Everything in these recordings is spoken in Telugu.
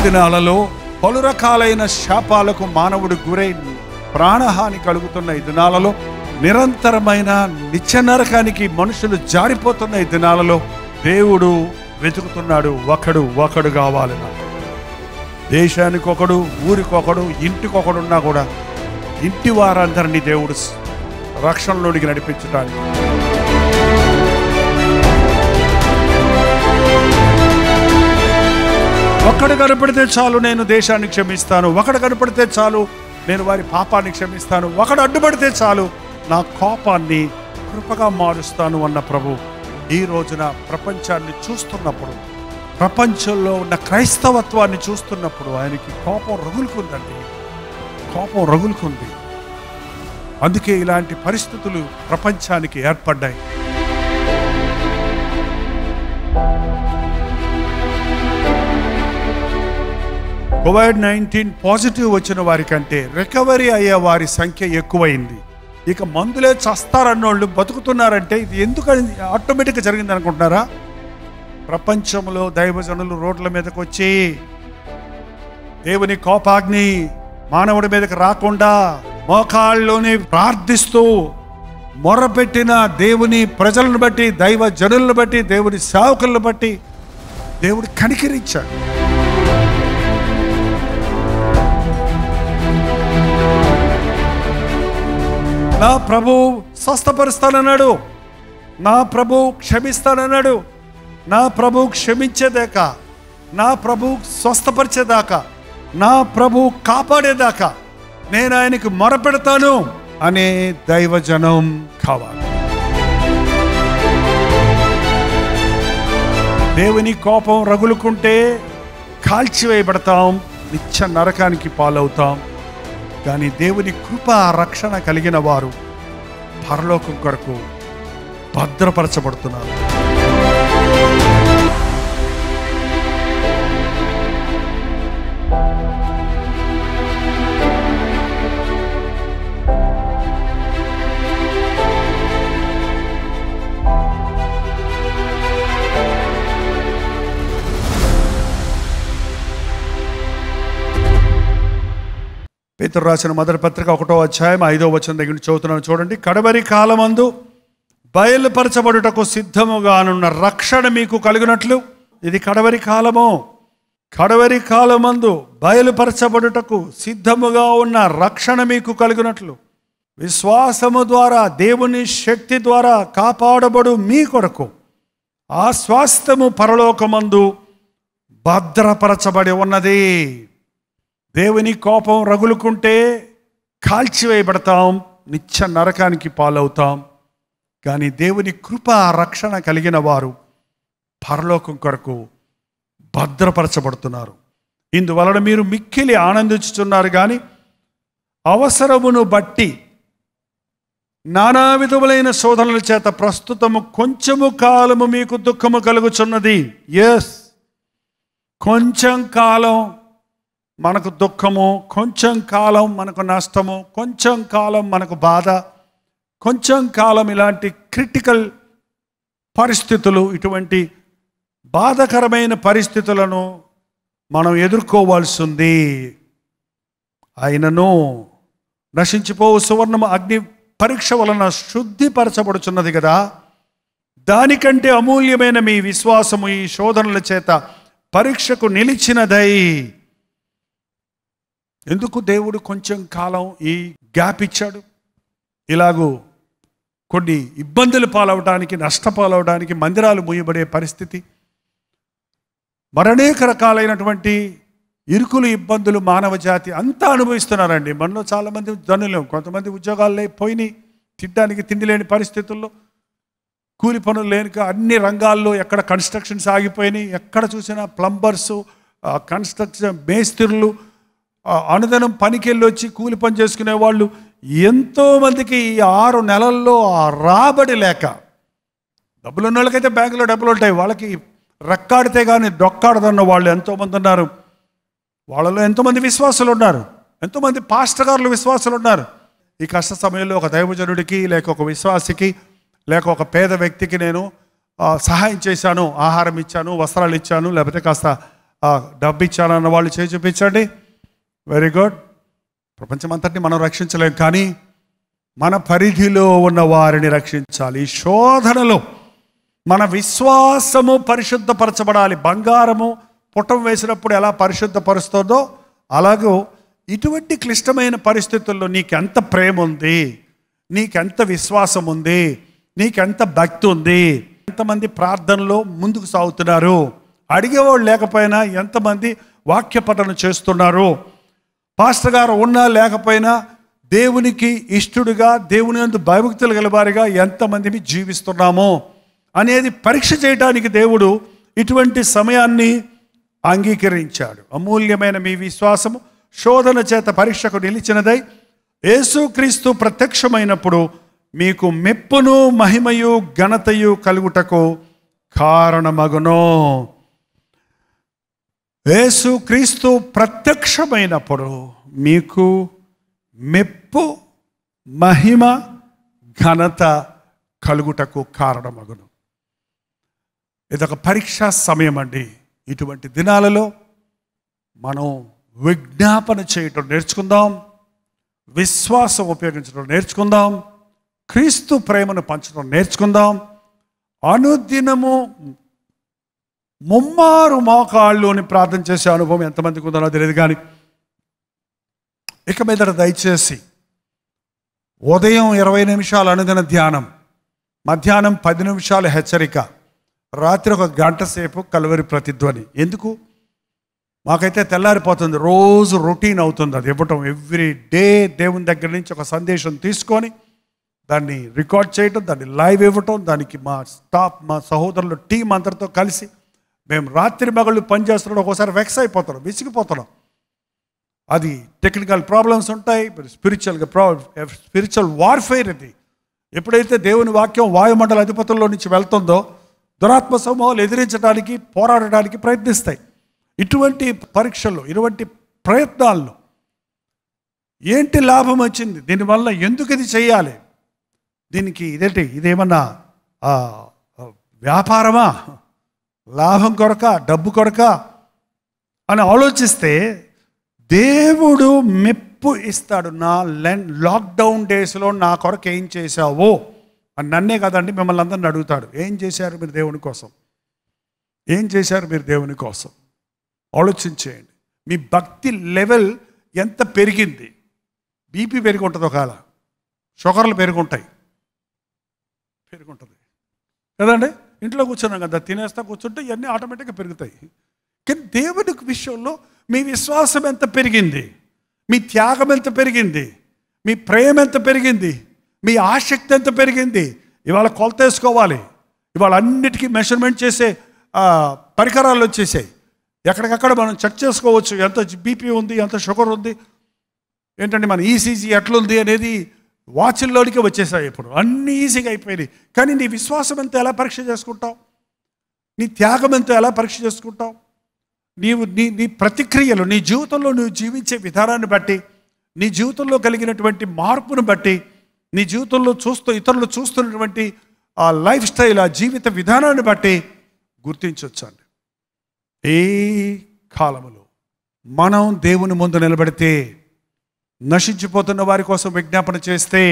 దినాలలో పలు రకాలైన శాపాలకు మానవుడు గురై ప్రాణహాని కలుగుతున్న ఈ దినాలలో నిరంతరమైన నిత్య నరకానికి మనుషులు జారిపోతున్న ఈ దినాలలో దేవుడు వెతుకుతున్నాడు ఒకడు ఒకడు కావాలి నాకు దేశానికి ఒకడు ఊరికొకడు ఇంటికొకడున్నా కూడా ఇంటి వారందరినీ దేవుడు స్- రక్షణలోనికి నడిపించడానికి ఒక్కడు కనపడితే చాలు నేను దేశాన్ని క్షమిస్తాను ఒకడు కనపడితే చాలు నేను వారి పాపాన్ని క్షమిస్తాను ఒకడు అడ్డుపడితే చాలు నా కోపాన్ని కృపగా మారుస్తాను అన్న ప్రభు ఈ రోజున ప్రపంచాన్ని చూస్తున్నప్పుడు ప్రపంచంలో ఉన్న క్రైస్తవత్వాన్ని చూస్తున్నప్పుడు ఆయనకి కోపం రగులుకుందండి కోపం రగులుకుంది అందుకే ఇలాంటి పరిస్థితులు ప్రపంచానికి ఏర్పడ్డాయి కోవిడ్ నైన్టీన్ పాజిటివ్ వచ్చిన వారి కంటే రికవరీ అయ్యే వారి సంఖ్య ఎక్కువైంది ఇక మందులే చస్తారన్నోళ్ళు బతుకుతున్నారంటే ఇది ఎందుకు ఆటోమేటిక్గా జరిగింది అనుకుంటున్నారా ప్రపంచంలో దైవజనులు రోడ్ల మీదకి వచ్చి దేవుని కోపాగ్ని మానవుడి మీదకి రాకుండా మోకాళ్ళలోనే ప్రార్థిస్తూ మొరపెట్టిన దేవుని ప్రజలను బట్టి దైవ జనులను బట్టి దేవుని సేవకులను బట్టి దేవుడు కనికరించాడు నా ప్రభు స్వస్థపరుస్తానన్నాడు నా ప్రభు క్షమిస్తానన్నాడు నా ప్రభు క్షమించేదాకా నా ప్రభు స్వస్థపరిచేదాకా నా ప్రభు కాపాడేదాకా నేను ఆయనకి మొరపెడతాను అనే దైవజనం కావాలి దేవుని కోపం రగులుకుంటే కాల్చివేయబడతాం నిత్య నరకానికి పాలవుతాం కానీ దేవుని కృప రక్షణ కలిగిన వారు పరలోకం కొరకు భద్రపరచబడుతున్నారు పేతురు రాసిన మొదటి పత్రిక ఒకటో అధ్యాయం ఐదో వచనం దగ్గర నుంచి చదువుతున్నాను చూడండి కడవరి కాలమందు బయలుపరచబడుటకు సిద్ధముగానున్న రక్షణ మీకు కలిగినట్లు ఇది కడవరి కాలము కడవరి కాలమందు బయలుపరచబడుటకు సిద్ధముగా ఉన్న రక్షణ మీకు కలిగినట్లు విశ్వాసము ద్వారా దేవుని శక్తి ద్వారా కాపాడబడు మీ కొరకు ఆ స్వాస్థ్యము పరలోకమందు భద్రపరచబడి ఉన్నది దేవుని కోపం రగులుకుంటే కాల్చివేయబడతాం నిత్య నరకానికి పాలవుతాం కానీ దేవుని కృప రక్షణ కలిగిన వారు పరలోకం కొరకు భద్రపరచబడుతున్నారు ఇందువలన మీరు మిక్కిలి ఆనందించుతున్నారు కానీ అవసరమును బట్టి నానా విధములైన శోధనల చేత ప్రస్తుతము కొంచెము కాలము మీకు దుఃఖము కలుగుచున్నది ఎస్ కొంచెం కాలం మనకు దుఃఖము కొంచెం కాలం మనకు నష్టము కొంచెం కాలం మనకు బాధ కొంచెం కాలం ఇలాంటి క్రిటికల్ పరిస్థితులు ఇటువంటి బాధకరమైన పరిస్థితులను మనం ఎదుర్కోవాల్సి ఉంది అయినను నశించిపోవు సువర్ణము అగ్ని పరీక్ష వలన శుద్ధిపరచబడుచున్నది కదా దానికంటే అమూల్యమైన మీ విశ్వాసము ఈ శోధనల చేత పరీక్షకు నిలిచినదై ఎందుకు దేవుడు కొంచెం కాలం ఈ గ్యాప్ ఇచ్చాడు ఇలాగూ కొన్ని ఇబ్బందులు పాలవడానికి నష్టపాలవడానికి మందిరాలు మూయబడే పరిస్థితి మరనేక రకాలైనటువంటి ఇరుకులు ఇబ్బందులు మానవ జాతి అంతా అనుభవిస్తున్నారండి మనలో చాలామంది ధనులు కొంతమంది ఉద్యోగాల్లో పోయినాయి తినడానికి తిండి లేని పరిస్థితుల్లో కూలి పనులు లేనిక అన్ని రంగాల్లో ఎక్కడ కన్స్ట్రక్షన్స్ ఆగిపోయినాయి ఎక్కడ చూసినా ప్లంబర్సు కన్స్ట్రక్షన్ మేస్త్రులు ఆ, అనుదినం పనికి వెళ్ళి వచ్చి కూలి పని చేసుకునే వాళ్ళు ఎంతోమందికి ఈ ఆరు నెలల్లో ఆ రాబడి లేక డబ్బులు ఉన్న వాళ్ళకైతే బ్యాంకులో డబ్బులు ఉంటాయి వాళ్ళకి రెక్కాడితే కానీ డొక్కాడదన్న వాళ్ళు ఎంతోమంది ఉన్నారు వాళ్ళలో ఎంతోమంది విశ్వాసులు ఉన్నారు ఎంతోమంది పాస్టర్ గారులు విశ్వాసులు ఉన్నారు ఈ కష్ట సమయంలో ఒక దైవజనుడికి లేక ఒక విశ్వాసికి లేక ఒక పేద వ్యక్తికి నేను ఆ, సహాయం చేశాను ఆహారం ఇచ్చాను వస్త్రాలు ఇచ్చాను లేకపోతే కాస్త ఆ, డబ్బు ఇచ్చానన్న వాళ్ళు చేయి చూపించండి వెరీ గుడ్ ప్రపంచం అంతటిని మనం రక్షించలేం కానీ మన పరిధిలో ఉన్న వారిని రక్షించాలి ఈ శోధనలో మన విశ్వాసము పరిశుద్ధపరచబడాలి బంగారము పుటం వేసినప్పుడు ఎలా పరిశుద్ధపరుస్తుందో అలాగూ ఇటువంటి క్లిష్టమైన పరిస్థితుల్లో నీకెంత ప్రేమ ఉంది నీకెంత విశ్వాసం ఉంది నీకెంత భక్తి ఉంది ఎంతమంది ప్రార్థనలో ముందుకు సాగుతున్నారు అడిగేవాళ్ళు లేకపోయినా ఎంతమంది వాక్య పఠనం చేస్తున్నారు పాస్టర్ గారు ఉన్నా లేకపోయినా దేవునికి ఇష్టడుగా దేవుని యందు భయభక్తులు గలవారిగా ఎంతమందిని జీవిస్తున్నామో అనేది పరీక్ష చేయడానికి దేవుడు ఇటువంటి సమయాన్ని అంగీకరించాడు అమూల్యమైన మీ విశ్వాసము శోధన చేత పరీక్షకు నిలిచినదై యేసుక్రీస్తు ప్రత్యక్షమైనప్పుడు మీకు మెప్పును మహిమయు ఘనతయు కలుగుటకు కారణమగును యేసు క్రీస్తు ప్రత్యక్షమైనప్పుడు మీకు మెప్పు మహిమ ఘనత కలుగుటకు కారణమగును ఇదొక పరీక్షా సమయం అండి ఇటువంటి దినాలలో మనం విజ్ఞాపన చేయటం నేర్చుకుందాం విశ్వాసం ఉపయోగించడం నేర్చుకుందాం క్రీస్తు ప్రేమను పంచడం నేర్చుకుందాం అనుదినము ముమ్మారు మోకాళ్ళు అని ప్రార్థన చేసే అనుభవం ఎంతమందికి ఉందో నాకు తెలియదు కానీ ఇక మీదట దయచేసి ఉదయం ఇరవై నిమిషాలు అనుదిన ధ్యానం మధ్యాహ్నం పది నిమిషాలు హెచ్చరిక రాత్రి ఒక గంట సేపు కలువరి ప్రతిధ్వని ఎందుకు మాకైతే తెల్లారిపోతుంది రోజు రొటీన్ అవుతుంది అది ఇవ్వటం ఎవ్రీ డే దేవుని దగ్గర నుంచి ఒక సందేశం తీసుకొని దాన్ని రికార్డ్ చేయటం దాన్ని లైవ్ ఇవ్వటం దానికి మా స్టాఫ్ మా సహోదరులు టీం అందరితో కలిసి మేము రాత్రి మగళ్ళు పనిచేస్తున్నాం ఒక్కోసారి వెక్స్ అయిపోతున్నాం విసిగిపోతున్నాం అది టెక్నికల్ ప్రాబ్లమ్స్ ఉంటాయి స్పిరిచువల్గా ప్రా స్పిరిచువల్ వార్ఫేర్ ఇది ఎప్పుడైతే దేవుని వాక్యం వాయుమండల అధిపతుల్లో నుంచి వెళ్తుందో దురాత్మ సమూహాలు ఎదిరించడానికి పోరాడడానికి ప్రయత్నిస్తాయి ఇటువంటి పరీక్షల్లో ఇటువంటి ప్రయత్నాల్లో ఏంటి లాభం వచ్చింది దీనివల్ల ఎందుకు ఇది చేయాలి దీనికి ఇదేంటి ఇదేమన్నా ఆ, ఆ, వ్యాపారమా లాభం కొరక డబ్బు కొరక అని ఆలోచిస్తే దేవుడు మెప్పు ఇస్తాడు నా లెన్ లాక్డౌన్ డేస్లో నా కొరకు ఏం చేశావో అని నన్నే కదండి మిమ్మల్ని అందరిని అడుగుతాడు ఏం చేశారు మీరు దేవుని కోసం ఏం చేశారు మీరు దేవుని కోసం ఆలోచించేయండి మీ భక్తి లెవెల్ ఎంత పెరిగింది బీపీ పెరిగి ఉంటుంది ఒకవేళ షుగర్లు పెరుగుంటాయి పెరుగుంటుంది కదండి ఇంట్లో కూర్చున్నాం కదా తినేస్తా కూర్చుంటే ఇవన్నీ ఆటోమేటిక్గా పెరుగుతాయి కానీ దేవుని విషయంలో మీ విశ్వాసం ఎంత పెరిగింది మీ త్యాగం ఎంత పెరిగింది మీ ప్రేమ ఎంత పెరిగింది మీ ఆసక్తి ఎంత పెరిగింది ఇవాళ కొలత వేసుకోవాలి ఇవాళ అన్నిటికీ మెషర్మెంట్ చేసే ఆ, పరికరాలు వచ్చేసాయి ఎక్కడికక్కడ మనం చెక్ చేసుకోవచ్చు ఎంత బీపీ ఉంది ఎంత షుగర్ ఉంది ఏంటంటే మన ఈసీజీ ఎట్లుంది అనేది వాచ్ల్లోనికి వచ్చేసాయి ఇప్పుడు అన్నీ ఈజీగా అయిపోయినాయి కానీ నీ విశ్వాసం ఎంత ఎలా పరీక్ష చేసుకుంటావు నీ త్యాగం ఎంత ఎలా పరీక్ష చేసుకుంటావు నీవు నీ నీ ప్రతిక్రియలు నీ జీవితంలో నువ్వు జీవించే విధానాన్ని బట్టి నీ జీవితంలో కలిగినటువంటి మార్పును బట్టి నీ జీవితంలో చూస్తూ ఇతరులు చూస్తున్నటువంటి ఆ లైఫ్ స్టైల్ ఆ జీవిత విధానాన్ని బట్టి గుర్తించవచ్చండి ఏ కాలములో మనం దేవుని ముందు నిలబడితే నశించిపోతున్న వారి కోసం విజ్ఞాపన చేస్తే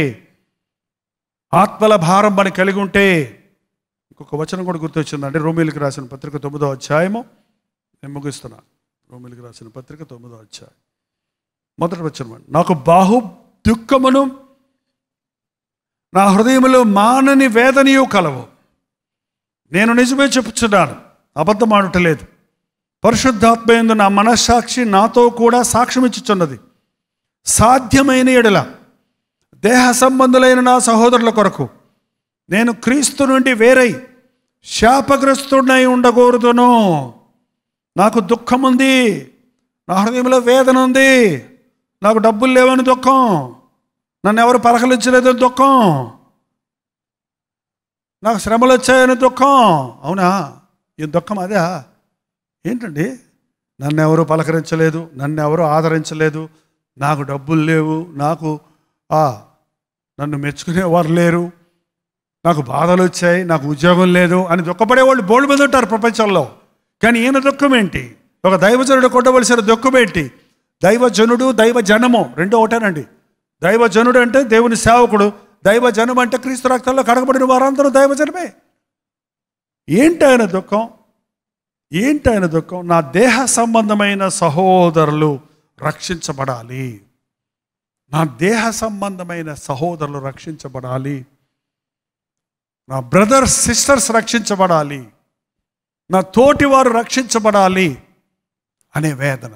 ఆత్మల భారం మనం కలిగి ఉంటే ఇంకొక వచనం కూడా గుర్తొచ్చిందండి రోమిలికి రాసిన పత్రిక తొమ్మిదో అధ్యాయము నేను ముగిస్తున్నా రోమిలికి రాసిన పత్రిక తొమ్మిదో అధ్యాయం మొదటి వచనం నాకు బాహు దుఃఖమును నా హృదయములో మానని వేదనయు కలవు నేను నిజమే చెప్పుచున్నాను అబద్ధం ఆడటలేదు పరిశుద్ధాత్మయందు నా మనస్సాక్షి నాతో కూడా సాక్ష్యం ఇచ్చుచున్నది సాధ్యమైన ఎడల దేహ సంబంధులైన నా సహోదరుల కొరకు నేను క్రీస్తు నుండి వేరై శాపగ్రస్తుడై ఉండకూడదును నాకు దుఃఖం ఉంది నా హృదయంలో వేదన ఉంది నాకు డబ్బులు లేవని దుఃఖం నన్ను ఎవరు పలకలించలేదని దుఃఖం నాకు శ్రమలు వచ్చాయని దుఃఖం అవునా ఈ దుఃఖం అదే ఏంటండి నన్ను ఎవరు పలకరించలేదు నన్ను ఎవరు ఆదరించలేదు నాకు డబ్బులు లేవు నాకు ఆ, నన్ను మెచ్చుకునేవారు లేరు నాకు బాధలు వచ్చాయి నాకు ఉద్యోగం లేదు అని దుఃఖపడేవాళ్ళు బోల్డ్ మీద ఉంటారు ప్రపంచంలో కానీ ఈయన దుఃఖం ఏంటి ఒక దైవజనుడు కొట్టవలసిన దుఃఖమేంటి దైవజనుడు దైవ జనము రెండు ఒకటేనండి దైవజనుడు అంటే దేవుని సేవకుడు దైవ జనం అంటే క్రీస్తు రక్తంలో కడగబడిన వారందరూ దైవజనమే ఏంటి ఆయన దుఃఖం ఏంటి ఆయన దుఃఖం నా దేహ సంబంధమైన సహోదరులు రక్షించబడాలి నా దేహ సంబంధమైన సహోదరులు రక్షించబడాలి నా బ్రదర్స్ సిస్టర్స్ రక్షించబడాలి నా తోటి వారు రక్షించబడాలి అనే వేదన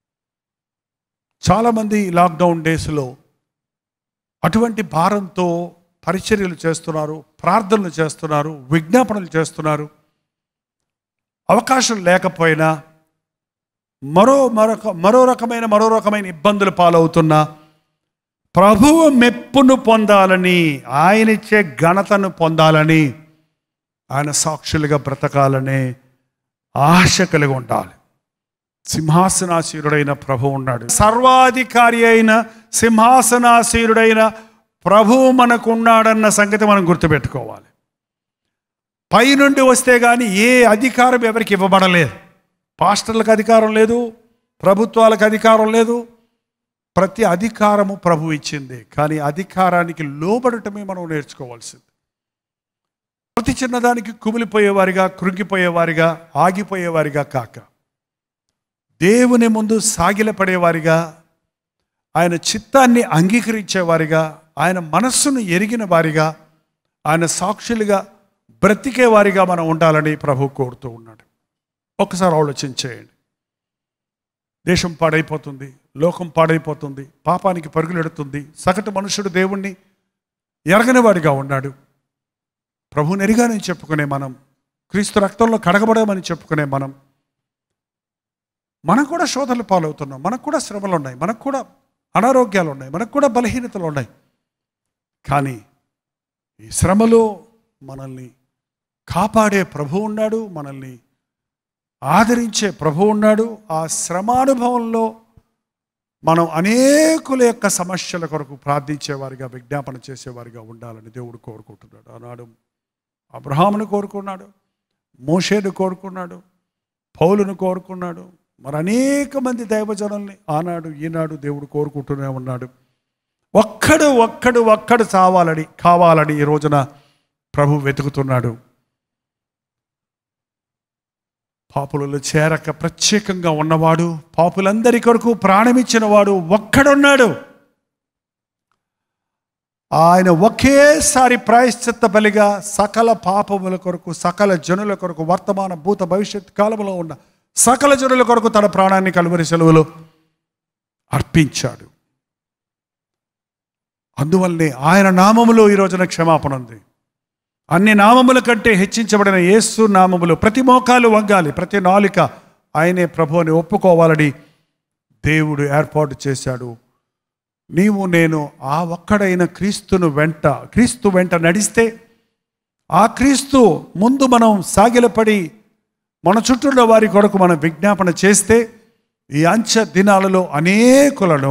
చాలామంది లాక్డౌన్ డేస్లో అటువంటి భారంతో పరిచర్యలు చేస్తున్నారు ప్రార్థనలు చేస్తున్నారు విజ్ఞాపనలు చేస్తున్నారు అవకాశం లేకపోయినా మరో మరొక మరో రకమైన మరో రకమైన ఇబ్బందులు పాలవుతున్నా ప్రభువు మెప్పును పొందాలని ఆయన ఇచ్చే ఘనతను పొందాలని ఆయన సాక్షులుగా బ్రతకాలనే ఆశ కలిగి ఉండాలి సింహాసనాసీరుడైన ప్రభు ఉన్నాడు సర్వాధికారి అయిన సింహాసనాసీరుడైన ప్రభువు మనకు ఉన్నాడన్న సంగతి మనం గుర్తుపెట్టుకోవాలి పైనుండి వస్తే కానీ ఏ అధికారం ఎవరికి ఇవ్వబడలేదు పాస్టర్లకు అధికారం లేదు ప్రభుత్వాలకు అధికారం లేదు ప్రతి అధికారము ప్రభు ఇచ్చింది కానీ అధికారానికి లోబడటమే మనం నేర్చుకోవాల్సింది ప్రతి చిన్నదానికి కుమిలిపోయేవారిగా కృంగిపోయేవారిగా ఆగిపోయేవారిగా కాక దేవుని ముందు సాగిలపడేవారిగా ఆయన చిత్తాన్ని అంగీకరించేవారిగా ఆయన మనస్సును ఎరిగిన వారిగా ఆయన సాక్షులుగా బ్రతికే వారిగా మనం ఉండాలని ప్రభు కోరుతూ ఉన్నాడు ఒకసారి ఆలోచించేయండి దేశం పాడైపోతుంది లోకం పాడైపోతుంది పాపానికి పరుగులెడుతుంది సగటు మనుషుడు దేవుణ్ణి ఎరగని వాడిగా ఉన్నాడు ప్రభుని ఎరిగానని చెప్పుకునే మనం క్రీస్తు రక్తంలో కడగబడమని చెప్పుకునే మనం మనకు కూడా శోధనలు పాలవుతున్నాం మనకు కూడా శ్రమలు ఉన్నాయి మనకు కూడా అనారోగ్యాలు ఉన్నాయి మనకు కూడా బలహీనతలు ఉన్నాయి కానీ ఈ శ్రమలో మనల్ని కాపాడే ప్రభు ఉన్నాడు మనల్ని ఆదరించే ప్రభు ఉన్నాడు ఆ శ్రమానుభవంలో మనం అనేకుల యొక్క సమస్యల కొరకు ప్రార్థించేవారిగా విజ్ఞాపన చేసేవారిగా ఉండాలని దేవుడు కోరుకుంటున్నాడు ఆనాడు అబ్రహామును కోరుకున్నాడు మోషేను కోరుకున్నాడు పౌలును కోరుకున్నాడు మరి అనేక మంది దైవజనుల్ని ఆనాడు ఈనాడు దేవుడు కోరుకుంటూనే ఉన్నాడు ఒక్కడు ఒక్కడు ఒక్కడు చావాలని కావాలని ఈ రోజున ప్రభు వెతుకుతున్నాడు పాపులలో చేరక ప్రత్యేకంగా ఉన్నవాడు పాపులందరి కొరకు ప్రాణమిచ్చిన వాడు ఒక్కడున్నాడు ఆయన ఒకేసారి ప్రాయశ్చిత్త బలిగా సకల పాపముల కొరకు సకల జనుల కొరకు వర్తమాన భూత భవిష్యత్ కాలంలో ఉన్న సకల జనుల కొరకు తన ప్రాణాన్ని కలువరి సెలవులో అర్పించాడు అందువల్లనే ఆయన నామములో ఈ రోజున క్షమాపణ ఉంది అన్ని నామముల కంటే హెచ్చించబడిన యేసు నామములు ప్రతి మోకాలు వంగాలి ప్రతి నాలిక ఆయనే ప్రభు అని ఒప్పుకోవాలని దేవుడు ఏర్పాటు చేశాడు నీవు నేను ఆ ఒక్కడైన క్రీస్తును వెంట క్రీస్తు వెంట నడిస్తే ఆ క్రీస్తు ముందు మనం సాగిలపడి మన చుట్టూ ఉన్న వారి కొరకు మనం విజ్ఞాపన చేస్తే ఈ అంచె దినాలలో అనేకులను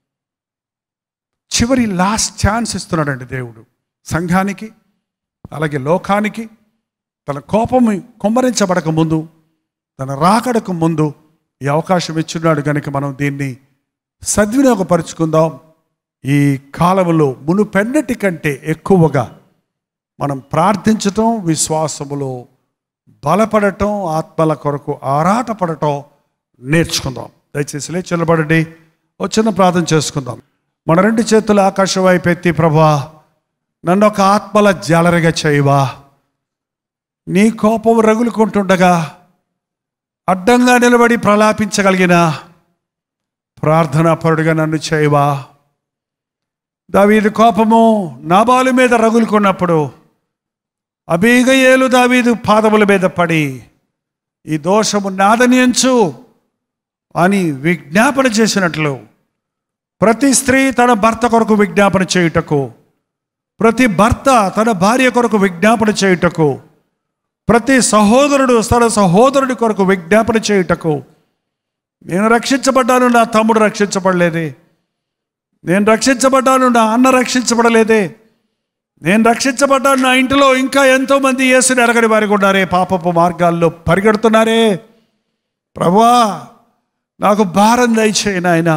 చివరి లాస్ట్ ఛాన్స్ ఇస్తున్నాడండి దేవుడు సంఘానికి అలాగే లోకానికి తన కోపం కుమ్మరించబడక ముందు తన రాకడకు ముందు ఈ అవకాశం ఇచ్చున్నాడు కనుక మనం దీన్ని సద్వినియోగపరుచుకుందాం ఈ కాలంలో మునుపెన్నటి కంటే ఎక్కువగా మనం ప్రార్థించటం విశ్వాసములో బలపడటం ఆత్మల కొరకు ఆరాటపడటం నేర్చుకుందాం దయచేసి లేచి నిలబడండి ఓ చిన్న ప్రార్థన చేసుకుందాం మన రెండు చేతులు ఆకాశం వైపు ఎత్తి ప్రభా నన్ను ఒక ఆత్మల జాలరిగా చేయవా నీ కోపం రగులుకుంటుండగా అడ్డంగా నిలబడి ప్రలాపించగలిగిన ప్రార్థనాపరుడిగా నన్ను చేయవా దావీదు కోపము నాబాలు మీద రగులుకున్నప్పుడు అబీగయేలు దావీదు పాదముల మీద పడి ఈ దోషము నాదనియంచు అని విజ్ఞాపన చేసినట్లు ప్రతి స్త్రీ తన భర్త కొరకు విజ్ఞాపన చేయుటకు ప్రతి భర్త తన భార్య కొరకు విజ్ఞాపన చేయుటకు ప్రతి సహోదరుడు తన సహోదరుడి కొరకు విజ్ఞాపన చేయుటకు నేను రక్షించబడ్డాను నా తమ్ముడు రక్షించబడలేదే నేను రక్షించబడ్డాను నా అన్న రక్షించబడలేదే నేను రక్షించబడ్డాను నా ఇంటిలో ఇంకా ఎంతోమంది యేసుని ఎరగని వారికి ఉన్నారే పాపపు మార్గాల్లో పరిగెడుతున్నారే ప్రభా నాకు భారం దయచేయి నాయన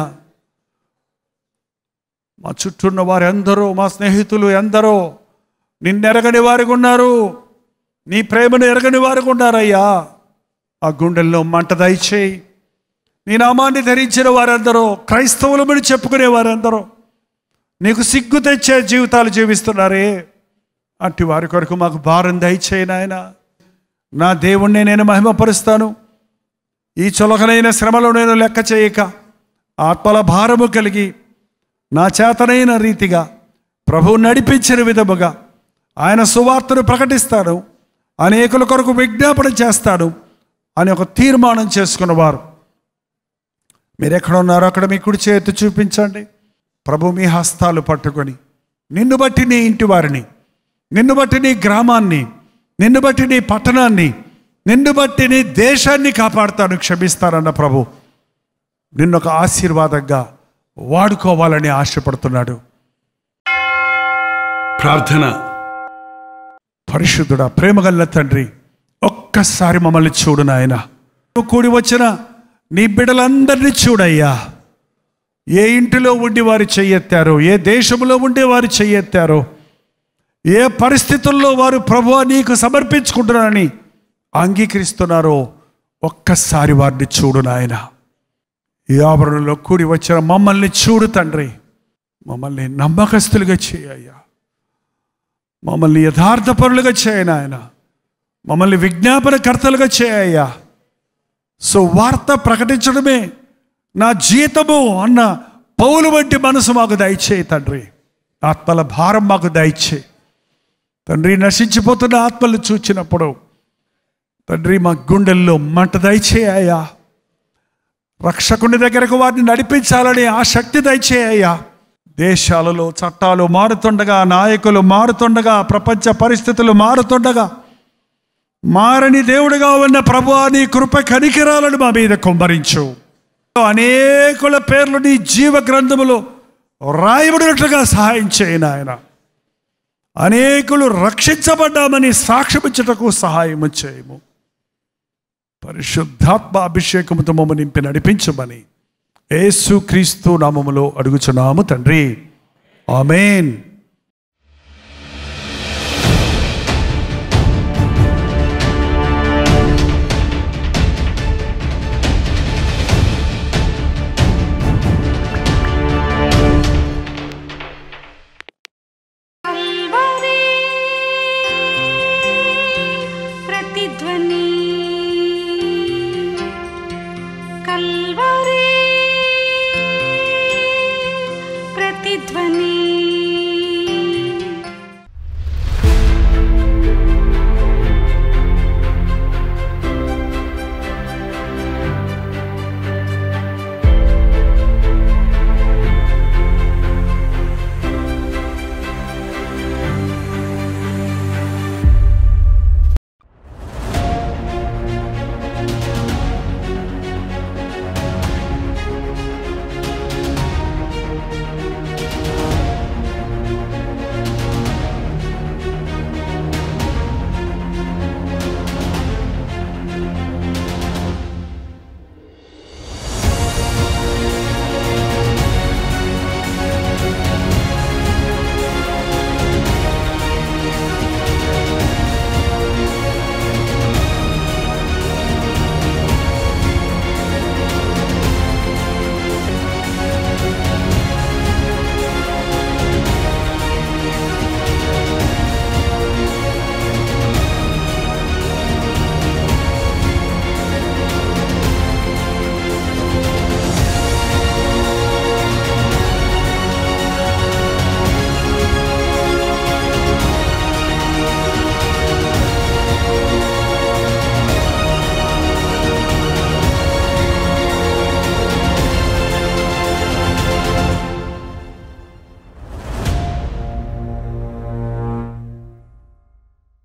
మా చుట్టూ ఉన్న వారు ఎందరో మా స్నేహితులు ఎందరో నిన్నెరగని వారికి ఉన్నారు నీ ప్రేమను ఎరగని వారికి ఉన్నారయ్యా ఆ గుండెల్లో మంట దయచేయి నీ నామాన్ని ధరించిన వారందరూ క్రైస్తవులమని చెప్పుకునే వారందరూ నీకు సిగ్గు తెచ్చే జీవితాలు జీవిస్తున్నారే అట్టి వారి కొరకు మాకు భారం దయచేయి నాయన నా దేవుణ్ణి నేను మహిమపరుస్తాను ఈ చులకనైన శ్రమలో నేను లెక్క చేయక ఆత్మల భారము కలిగి నా చేతనైన రీతిగా ప్రభువు నడిపించిన విధముగా ఆయన సువార్తను ప్రకటిస్తాను అనేకుల కొరకు విజ్ఞాపన చేస్తాను అని ఒక తీర్మానం చేసుకున్నవారు మీరు ఎక్కడ ఉన్నారో అక్కడ మీ కుడి చేతి చూపించండి ప్రభు మీ హస్తాలు పట్టుకొని నిన్ను బట్టి నీ ఇంటి వారిని నిన్ను బట్టి నీ గ్రామాన్ని నిన్ను బట్టి నీ పట్టణాన్ని నిన్ను బట్టి నీ దేశాన్ని కాపాడుతాను క్షమిస్తానన్న ప్రభు నిన్ను ఒక ఆశీర్వాదంగా వాడుకోవాలని ఆశపడుతున్నాడు ప్రార్థన పరిశుద్ధుడా ప్రేమగల్ల తండ్రి ఒక్కసారి మమ్మల్ని చూడు నాయన నువ్వు కూడి వచ్చిన నీ బిడ్డలందరినీ చూడయ్యా ఏ ఇంటిలో ఉండి వారు చెయ్యెత్తారో ఏ దేశంలో ఉండి వారు చెయ్యెత్తారో ఏ పరిస్థితుల్లో వారు ప్రభు నీకు సమర్పించుకుంటున్నారని అంగీకరిస్తున్నారో ఒక్కసారి వారిని చూడు నాయన ఈ ఆవరణలో కూడి వచ్చిన మమ్మల్ని చూడు తండ్రి మమ్మల్ని నమ్మకస్తులుగా చేయ్యా మమ్మల్ని యథార్థపరులుగా చేయను ఆయన మమ్మల్ని విజ్ఞాపనకర్తలుగా చేయ్యా సో వార్త ప్రకటించడమే నా జీతము అన్న పౌలు వంటి మనసు మాకు దయచేయి తండ్రి ఆత్మల భారం మాకు దయచేయి తండ్రి నశించిపోతున్న ఆత్మలు చూచినప్పుడు తండ్రి మా గుండెల్లో మంట దయచేయ్యా రక్షకుని దగ్గరకు వారిని నడిపించాలని ఆ శక్తి దయచేయ్యా దేశాలలో చట్టాలు మారుతుండగా నాయకులు మారుతుండగా ప్రపంచ పరిస్థితులు మారుతుండగా మారని దేవుడిగా ఉన్న ప్రభు నీ కృప కనికిరాలను మా మీద కుమ్మరించు అనేకుల పేర్లు నీ జీవ గ్రంథములో రాయబడినట్లుగా సహాయం చేయను ఆయన అనేకులు రక్షించబడ్డామని సాక్ష్యమిచ్చుటకు సహాయము చేయము పరిశుద్ధాత్మ అభిషేకముతో మమ్మ నింపి నడిపించమని యేసు క్రీస్తు నామములో అడుగుచున్నాము తండ్రి ఆమెన్